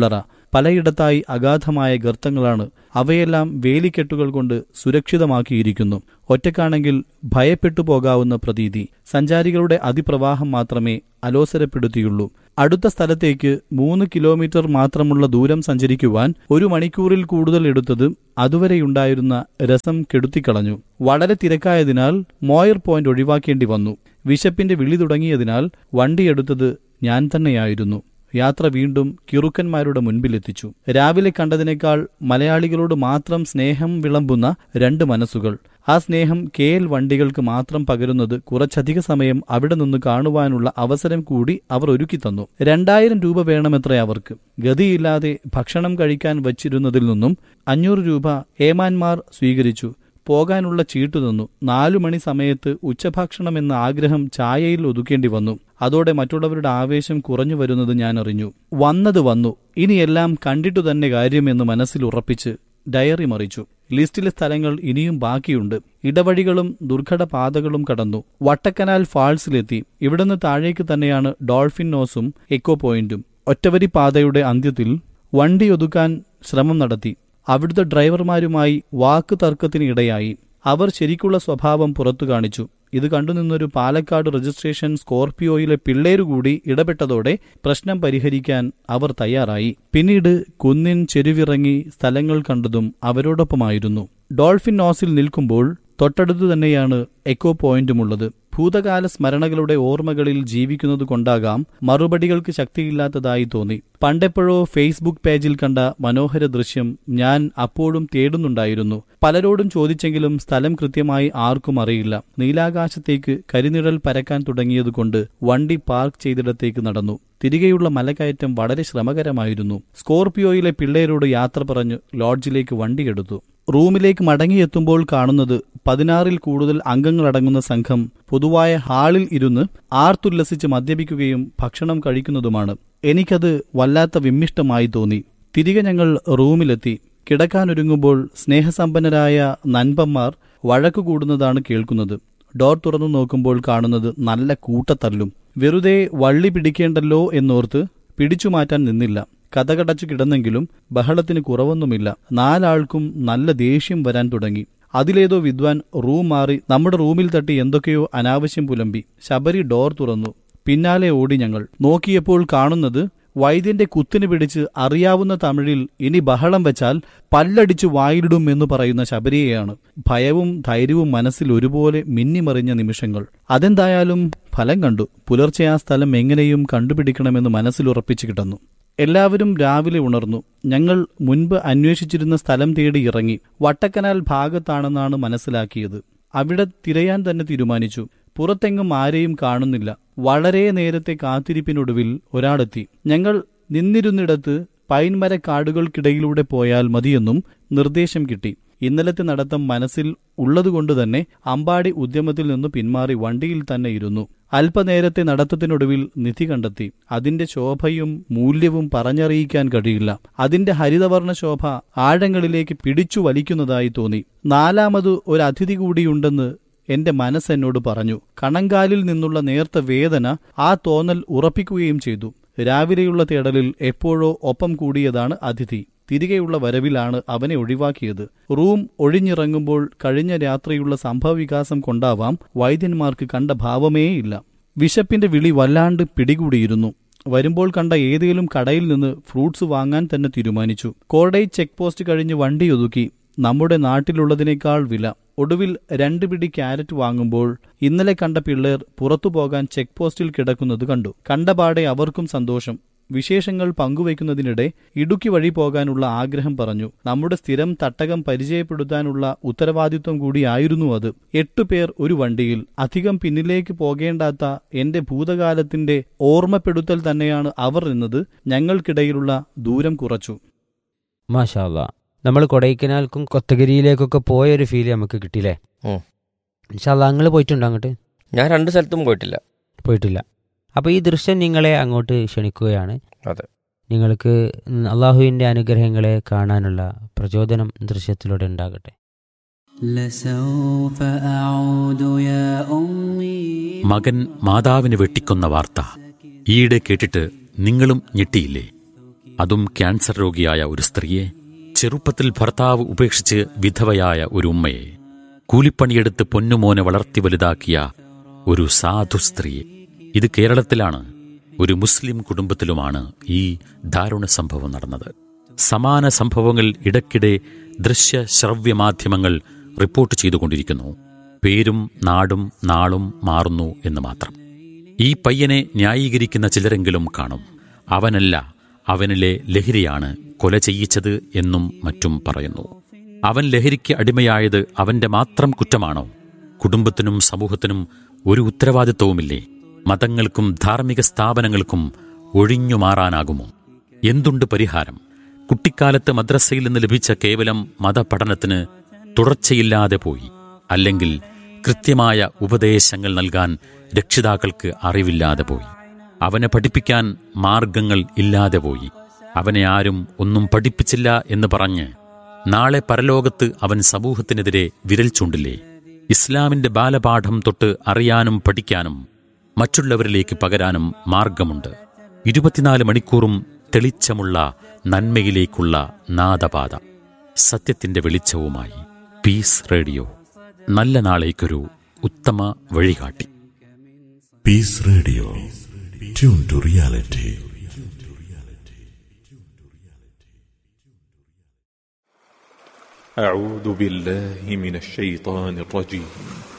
പലയിടത്തായി അഗാധമായ ഗർത്തങ്ങളാണ് അവയെല്ലാം വേലിക്കെട്ടുകൾ കൊണ്ട് സുരക്ഷിതമാക്കിയിരിക്കുന്നു ഒറ്റക്കാണെങ്കിൽ ഭയപ്പെട്ടു പോകാവുന്ന പ്രതീതി സഞ്ചാരികളുടെ അതിപ്രവാഹം മാത്രമേ അലോസരപ്പെടുത്തിയുള്ളൂ അടുത്ത സ്ഥലത്തേക്ക് മൂന്ന് കിലോമീറ്റർ മാത്രമുള്ള ദൂരം സഞ്ചരിക്കുവാൻ ഒരു മണിക്കൂറിൽ കൂടുതൽ എടുത്തത് അതുവരെയുണ്ടായിരുന്ന രസം കെടുത്തിക്കളഞ്ഞു വളരെ തിരക്കായതിനാൽ മോയർ പോയിന്റ് ഒഴിവാക്കേണ്ടി വന്നു വിശപ്പിന്റെ വിളി തുടങ്ങിയതിനാൽ വണ്ടിയെടുത്തത് ഞാൻ തന്നെയായിരുന്നു യാത്ര വീണ്ടും കിറുക്കന്മാരുടെ മുൻപിലെത്തിച്ചു രാവിലെ കണ്ടതിനേക്കാൾ മലയാളികളോട് മാത്രം സ്നേഹം വിളമ്പുന്ന രണ്ട് മനസ്സുകൾ ആ സ്നേഹം കെ എൽ വണ്ടികൾക്ക് മാത്രം പകരുന്നത് കുറച്ചധിക സമയം അവിടെ നിന്ന് കാണുവാനുള്ള അവസരം കൂടി അവർ ഒരുക്കി തന്നു രണ്ടായിരം രൂപ വേണമെത്രേ അവർക്ക് ഗതിയില്ലാതെ ഭക്ഷണം കഴിക്കാൻ വച്ചിരുന്നതിൽ നിന്നും അഞ്ഞൂറ് രൂപ ഏമാന്മാർ സ്വീകരിച്ചു പോകാനുള്ള ചീട്ടു തന്നു നാലു മണി സമയത്ത് ഉച്ചഭക്ഷണം എന്ന ആഗ്രഹം ചായയിൽ ഒതുക്കേണ്ടി വന്നു അതോടെ മറ്റുള്ളവരുടെ ആവേശം കുറഞ്ഞു വരുന്നത് ഞാൻ അറിഞ്ഞു വന്നത് വന്നു ഇനിയെല്ലാം കണ്ടിട്ടു തന്നെ കാര്യമെന്ന് മനസ്സിൽ ഉറപ്പിച്ച് ഡയറി മറിച്ചു ലിസ്റ്റിലെ സ്ഥലങ്ങൾ ഇനിയും ബാക്കിയുണ്ട് ഇടവഴികളും ദുർഘട പാതകളും കടന്നു വട്ടക്കനാൽ ഫാൾസിലെത്തി ഇവിടുന്ന് താഴേക്ക് തന്നെയാണ് ഡോൾഫിൻ നോസും എക്കോ പോയിന്റും ഒറ്റവരി പാതയുടെ അന്ത്യത്തിൽ വണ്ടി ഒതുക്കാൻ ശ്രമം നടത്തി അവിടുത്തെ ഡ്രൈവർമാരുമായി വാക്ക് തർക്കത്തിന് ഇടയായി അവർ ശരിക്കുള്ള സ്വഭാവം പുറത്തു കാണിച്ചു ഇത് കണ്ടുനിന്നൊരു പാലക്കാട് രജിസ്ട്രേഷൻ സ്കോർപിയോയിലെ പിള്ളേരുകൂടി ഇടപെട്ടതോടെ പ്രശ്നം പരിഹരിക്കാൻ അവർ തയ്യാറായി പിന്നീട് കുന്നിൻ ചെരുവിറങ്ങി സ്ഥലങ്ങൾ കണ്ടതും അവരോടൊപ്പമായിരുന്നു ഡോൾഫിൻ നോസിൽ നിൽക്കുമ്പോൾ തൊട്ടടുത്തു തന്നെയാണ് എക്കോ പോയിന്റുമുള്ളത് ഭൂതകാല സ്മരണകളുടെ ഓർമ്മകളിൽ ജീവിക്കുന്നത് കൊണ്ടാകാം മറുപടികൾക്ക് ശക്തിയില്ലാത്തതായി തോന്നി പണ്ടെപ്പോഴോ ഫേസ്ബുക്ക് പേജിൽ കണ്ട മനോഹര ദൃശ്യം ഞാൻ അപ്പോഴും തേടുന്നുണ്ടായിരുന്നു പലരോടും ചോദിച്ചെങ്കിലും സ്ഥലം കൃത്യമായി ആർക്കും അറിയില്ല നീലാകാശത്തേക്ക് കരിനിഴൽ പരക്കാൻ തുടങ്ങിയതുകൊണ്ട് വണ്ടി പാർക്ക് ചെയ്തിടത്തേക്ക് നടന്നു തിരികെയുള്ള മലകയറ്റം വളരെ ശ്രമകരമായിരുന്നു സ്കോർപിയോയിലെ പിള്ളേരോട് യാത്ര പറഞ്ഞു ലോഡ്ജിലേക്ക് വണ്ടിയെടുത്തു റൂമിലേക്ക് മടങ്ങിയെത്തുമ്പോൾ കാണുന്നത് പതിനാറിൽ കൂടുതൽ അംഗങ്ങളടങ്ങുന്ന സംഘം പൊതുവായ ഹാളിൽ ഇരുന്ന് ആർത്തുല്ലസിച്ച് മദ്യപിക്കുകയും ഭക്ഷണം കഴിക്കുന്നതുമാണ് എനിക്കത് വല്ലാത്ത വിമ്മിഷ്ടമായി തോന്നി തിരികെ ഞങ്ങൾ റൂമിലെത്തി കിടക്കാനൊരുങ്ങുമ്പോൾ സ്നേഹസമ്പന്നരായ നൻപന്മാർ വഴക്കു കൂടുന്നതാണ് കേൾക്കുന്നത് ഡോർ തുറന്നു നോക്കുമ്പോൾ കാണുന്നത് നല്ല കൂട്ടത്തല്ലും വെറുതെ വള്ളി പിടിക്കേണ്ടല്ലോ എന്നോർത്ത് പിടിച്ചു മാറ്റാൻ നിന്നില്ല കഥകടച്ചു കിടന്നെങ്കിലും ബഹളത്തിന് കുറവൊന്നുമില്ല നാലാൾക്കും നല്ല ദേഷ്യം വരാൻ തുടങ്ങി അതിലേതോ വിദ്വാൻ റൂം മാറി നമ്മുടെ റൂമിൽ തട്ടി എന്തൊക്കെയോ അനാവശ്യം പുലമ്പി ശബരി ഡോർ തുറന്നു പിന്നാലെ ഓടി ഞങ്ങൾ നോക്കിയപ്പോൾ കാണുന്നത് വൈദ്യന്റെ കുത്തിന് പിടിച്ച് അറിയാവുന്ന തമിഴിൽ ഇനി ബഹളം വെച്ചാൽ പല്ലടിച്ചു വായിലിടും എന്ന് പറയുന്ന ശബരിയെയാണ് ഭയവും ധൈര്യവും മനസ്സിൽ ഒരുപോലെ മിന്നിമറിഞ്ഞ നിമിഷങ്ങൾ അതെന്തായാലും ഫലം കണ്ടു പുലർച്ചെ ആ സ്ഥലം എങ്ങനെയും കണ്ടുപിടിക്കണമെന്ന് മനസ്സിലുറപ്പിച്ചു കിടന്നു എല്ലാവരും രാവിലെ ഉണർന്നു ഞങ്ങൾ മുൻപ് അന്വേഷിച്ചിരുന്ന സ്ഥലം തേടി ഇറങ്ങി വട്ടക്കനാൽ ഭാഗത്താണെന്നാണ് മനസ്സിലാക്കിയത് അവിടെ തിരയാൻ തന്നെ തീരുമാനിച്ചു പുറത്തെങ്ങും ആരെയും കാണുന്നില്ല വളരെ നേരത്തെ കാത്തിരിപ്പിനൊടുവിൽ ഒരാളെത്തി ഞങ്ങൾ നിന്നിരുന്നിടത്ത് പൈൻമര കാടുകൾക്കിടയിലൂടെ പോയാൽ മതിയെന്നും നിർദ്ദേശം കിട്ടി ഇന്നലത്തെ നടത്തം മനസ്സിൽ ഉള്ളതുകൊണ്ട് തന്നെ അമ്പാടി ഉദ്യമത്തിൽ നിന്ന് പിന്മാറി വണ്ടിയിൽ തന്നെ ഇരുന്നു അല്പനേരത്തെ നടത്തത്തിനൊടുവിൽ നിധി കണ്ടെത്തി അതിന്റെ ശോഭയും മൂല്യവും പറഞ്ഞറിയിക്കാൻ കഴിയില്ല അതിന്റെ ഹരിതവർണ്ണ ശോഭ ആഴങ്ങളിലേക്ക് പിടിച്ചു വലിക്കുന്നതായി തോന്നി നാലാമത് ഒരു അതിഥി കൂടിയുണ്ടെന്ന് എന്റെ മനസ്സെന്നോട് പറഞ്ഞു കണങ്കാലിൽ നിന്നുള്ള നേർത്ത വേദന ആ തോന്നൽ ഉറപ്പിക്കുകയും ചെയ്തു രാവിലെയുള്ള തേടലിൽ എപ്പോഴോ ഒപ്പം കൂടിയതാണ് അതിഥി തിരികെയുള്ള വരവിലാണ് അവനെ ഒഴിവാക്കിയത് റൂം ഒഴിഞ്ഞിറങ്ങുമ്പോൾ കഴിഞ്ഞ രാത്രിയുള്ള സംഭവവികാസം കൊണ്ടാവാം വൈദ്യന്മാർക്ക് കണ്ട ഭാവമേയില്ല വിശപ്പിന്റെ വിളി വല്ലാണ്ട് പിടികൂടിയിരുന്നു വരുമ്പോൾ കണ്ട ഏതേലും കടയിൽ നിന്ന് ഫ്രൂട്ട്സ് വാങ്ങാൻ തന്നെ തീരുമാനിച്ചു കോടൈ ചെക്ക് പോസ്റ്റ് കഴിഞ്ഞ് വണ്ടി ഒതുക്കി നമ്മുടെ നാട്ടിലുള്ളതിനേക്കാൾ വില ഒടുവിൽ രണ്ട് പിടി ക്യാരറ്റ് വാങ്ങുമ്പോൾ ഇന്നലെ കണ്ട പിള്ളേർ പുറത്തു പോകാൻ ചെക്ക് പോസ്റ്റിൽ കിടക്കുന്നത് കണ്ടു കണ്ടപാടെ അവർക്കും സന്തോഷം വിശേഷങ്ങൾ പങ്കുവയ്ക്കുന്നതിനിടെ ഇടുക്കി വഴി പോകാനുള്ള ആഗ്രഹം പറഞ്ഞു നമ്മുടെ സ്ഥിരം തട്ടകം പരിചയപ്പെടുത്താനുള്ള ഉത്തരവാദിത്വം കൂടിയായിരുന്നു അത് എട്ടു പേർ ഒരു വണ്ടിയിൽ അധികം പിന്നിലേക്ക് പോകേണ്ടാത്ത എന്റെ ഭൂതകാലത്തിന്റെ ഓർമ്മപ്പെടുത്തൽ തന്നെയാണ് അവർ എന്നത് ഞങ്ങൾക്കിടയിലുള്ള ദൂരം കുറച്ചു മാഷാല്ല നമ്മൾ കൊടൈക്കനാൽക്കും കൊത്തഗിരിയിലേക്കൊക്കെ പോയൊരു ഫീൽ നമുക്ക് കിട്ടിയില്ലേ ഉം. ഇൻഷാല്ല നിങ്ങൾ പോയിട്ടുണ്ടോ അങ്ങോട്ട് ഞാൻ രണ്ട് സ്ഥലത്തും പോയിട്ടില്ല പോയിട്ടില്ല അപ്പോൾ ഈ ദൃശ്യം നിങ്ങളെ അങ്ങോട്ട് ക്ഷണിക്കുകയാണ് അതെ നിങ്ങൾക്ക് അള്ളാഹുവിൻ്റെ അനുഗ്രഹങ്ങളെ കാണാനുള്ള പ്രചോദനം ദൃശ്യത്തിലൂടെ ഉണ്ടാകട്ടെ لسوف أعود يا أمي മകൻ മാതാവിനെ വെട്ടിക്കൊന്ന വാർത്ത ഈയിടെ കേട്ടിട്ട് നിങ്ങളും ഞെട്ടിയില്ലേ അതും ക്യാൻസർ രോഗിയായ ഒരു സ്ത്രീയെ ചെറുപ്പത്തിൽ ഭർത്താവ് ഉപേക്ഷിച്ച് വിധവയായ ഒരു ഉമ്മയെ കൂലിപ്പണിയെടുത്ത് പൊന്നുമോനെ വളർത്തി വലുതാക്കിയ ഒരു സാധു സ്ത്രീയെ ഇത് കേരളത്തിലാണ് ഒരു മുസ്ലിം കുടുംബത്തിലുമാണ് ഈ ദാരുണ സംഭവം നടന്നത് സമാന സംഭവങ്ങൾ ഇടയ്ക്കിടെ ദൃശ്യ ശ്രവ്യ മാധ്യമങ്ങൾ റിപ്പോർട്ട് ചെയ്തുകൊണ്ടിരിക്കുന്നു പേരും നാടും നാളും മാറുന്നു എന്ന് മാത്രം ഈ പയ്യനെ ന്യായീകരിക്കുന്ന ചിലരെങ്കിലും കാണും അവനല്ല അവനിലെ ലഹരിയാണ് കൊല ചെയ്യിച്ചത് എന്നും മറ്റും പറയുന്നു അവൻ ലഹരിക്ക് അടിമയായത് അവന്റെ മാത്രം കുറ്റമാണോ കുടുംബത്തിനും സമൂഹത്തിനും ഒരു ഉത്തരവാദിത്വവുമില്ലേ മതങ്ങൾക്കും ധാർമ്മിക സ്ഥാപനങ്ങൾക്കും ഒഴിഞ്ഞു മാറാനാകുമോ എന്തുണ്ട് പരിഹാരം കുട്ടിക്കാലത്ത് മദ്രസയിൽ നിന്ന് ലഭിച്ച കേവലം മതപഠനത്തിന് തുടർച്ചയില്ലാതെ പോയി അല്ലെങ്കിൽ കൃത്യമായ ഉപദേശങ്ങൾ നൽകാൻ രക്ഷിതാക്കൾക്ക് അറിവില്ലാതെ പോയി അവനെ പഠിപ്പിക്കാൻ മാർഗങ്ങൾ ഇല്ലാതെ പോയി അവനെ ആരും ഒന്നും പഠിപ്പിച്ചില്ല എന്ന് പറഞ്ഞ് നാളെ പരലോകത്ത് അവൻ സമൂഹത്തിനെതിരെ വിരൽ ചൂണ്ടില്ലേ ഇസ്ലാമിന്റെ ബാലപാഠം തൊട്ട് അറിയാനും പഠിക്കാനും മറ്റുള്ളവരിലേക്ക് പകരാനും മാർഗമുണ്ട് ഇരുപത്തിനാല് മണിക്കൂറും തെളിച്ചമുള്ള നന്മയിലേക്കുള്ള നാദപാത സത്യത്തിന്റെ വെളിച്ചവുമായി പീസ് റേഡിയോ നല്ല നാളേക്കൊരു ഉത്തമ വഴികാട്ടി Peace Radio. Tune to reality. أعوذ بالله من الشيطان الرجيم